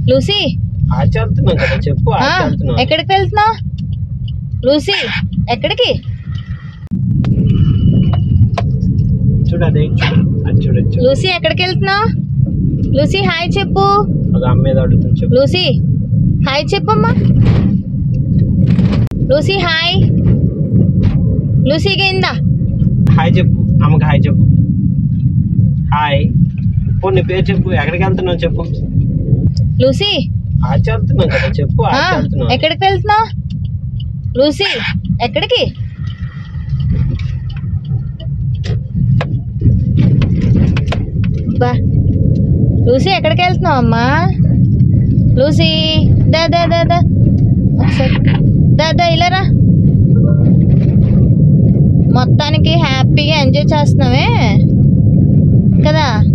Lucy ఆచి వెళ్తున్నాం కదా చెప్పు ఆ, ఆచి వెళ్తున్నాం ఎక్కడికి వెళ్తున్నావు లూసీ ఎక్కడికి చూడు అదే చూడు అది చూడు అది చూడు లూసీ ఎక్కడికి వెళ్తున్నావు లూసీ హాయ్ చెప్పు అది అమ్మ మీద అడుగుతుంది చెప్పు లూసీ హాయ్ చెప్పమ్మా లూసీ హాయ్ లూసీ గైందా హాయ్ చెప్పు అమ్మకి హాయ్ చెప్పు హాయ్ పో నీ పేరు చెప్పు ఎక్కడికి వెళ్తున్నావు చెప్పు లూసీ ఆచి వెళ్తున్నాం కదా చెప్పు ఆ, ఆచి వెళ్తున్నాం ఎక్కడికి వెళ్తున్నావు లూసీ ఎక్కడికి బా లూసీ ఎక్కడికి వెళ్తున్నావు అమ్మా లూసీ దా దా దా దా ఒకసారి దా దా ఇలా రా మొత్తానికి హ్యాపీగా ఎంజాయ్ చేస్తున్నావే కదా